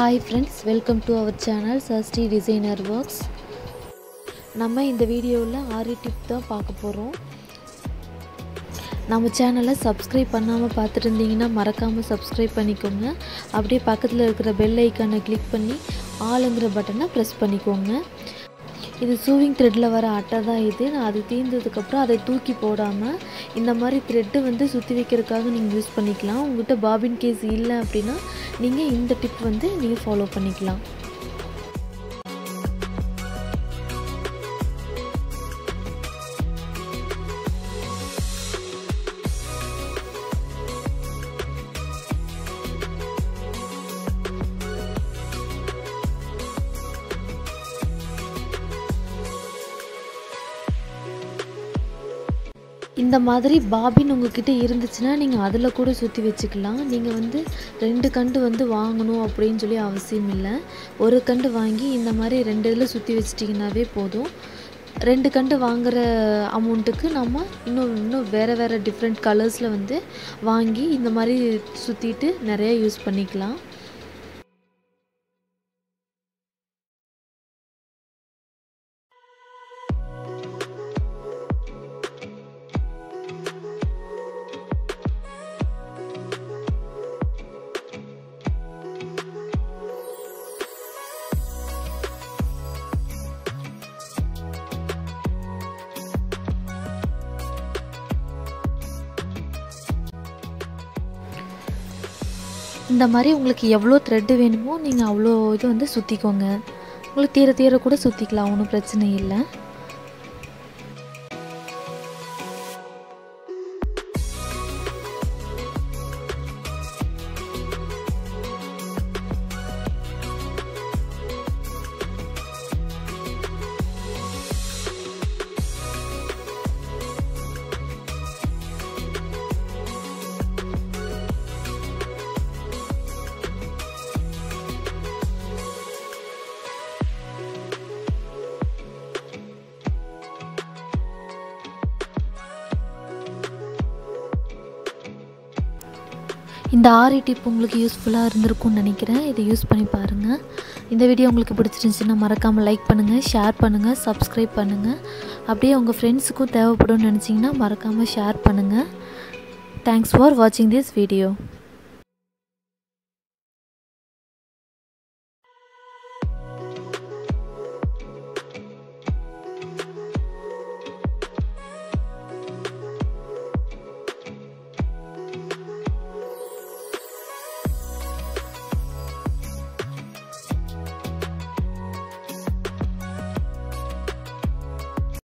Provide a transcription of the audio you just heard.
hi friends welcome to our channel Sashti designer works நம்ம இந்த வீடியோவில் ஆரி டிப் தான் பார்க்க போகிறோம் நம்ம சேனலை சப்ஸ்கிரைப் பண்ணாமல் பார்த்துட்டு இருந்தீங்கன்னா மறக்காமல் சப்ஸ்கிரைப் பண்ணிக்கோங்க அப்படியே பக்கத்தில் இருக்கிற பெல் ஐக்கானை கிளிக் பண்ணி ஆளுங்கிற பட்டனை ப்ரெஸ் பண்ணிக்கோங்க இது சூவிங் த்ரெட்டில் வர அட்டை தான் இது நான் அது தீர்ந்ததுக்கப்புறம் அதை தூக்கி போடாமல் இந்த மாதிரி த்ரெட்டு வந்து சுற்றி வைக்கிறதுக்காக நீங்கள் யூஸ் பண்ணிக்கலாம் உங்கள்கிட்ட பாபின் கேஸ் இல்லை அப்படின்னா நீங்கள் இந்த டிப் வந்து நீங்கள் ஃபாலோ பண்ணிக்கலாம் இந்த மாதிரி பாபின் உங்ககிட்ட இருந்துச்சுன்னா நீங்கள் அதில் கூட சுற்றி வச்சுக்கலாம் நீங்கள் வந்து ரெண்டு கண்டு வந்து வாங்கணும் அப்படின்னு சொல்லி அவசியம் இல்லை ஒரு கண்டு வாங்கி இந்த மாதிரி ரெண்டு இதில் சுற்றி வச்சிட்டிங்கனாவே போதும் ரெண்டு கண்டு வாங்குகிற அமௌண்ட்டுக்கு நம்ம இன்னும் இன்னும் வேறு வேறு டிஃப்ரெண்ட் கலர்ஸில் வந்து வாங்கி இந்த மாதிரி சுற்றிட்டு நிறையா யூஸ் பண்ணிக்கலாம் இந்த மாதிரி உங்களுக்கு எவ்வளோ த்ரெட்டு வேணுமோ நீங்கள் அவ்வளோ இது வந்து சுற்றிக்கோங்க உங்களுக்கு தீர தீர கூட சுற்றிக்கலாம் ஒன்றும் பிரச்சனை இல்லை இந்த ஆரி டிப் உங்களுக்கு யூஸ்ஃபுல்லாக இருந்திருக்கும்னு நினைக்கிறேன் இதை யூஸ் பண்ணி பாருங்கள் இந்த வீடியோ உங்களுக்கு பிடிச்சிருந்துச்சுன்னா மறக்காமல் லைக் பண்ணுங்கள் ஷேர் பண்ணுங்கள் சப்ஸ்கிரைப் பண்ணுங்கள் அப்படியே உங்கள் ஃப்ரெண்ட்ஸுக்கும் தேவைப்படும்னு நினச்சிங்கன்னா மறக்காமல் ஷேர் பண்ணுங்கள் தேங்க்ஸ் ஃபார் வாட்சிங் திஸ் வீடியோ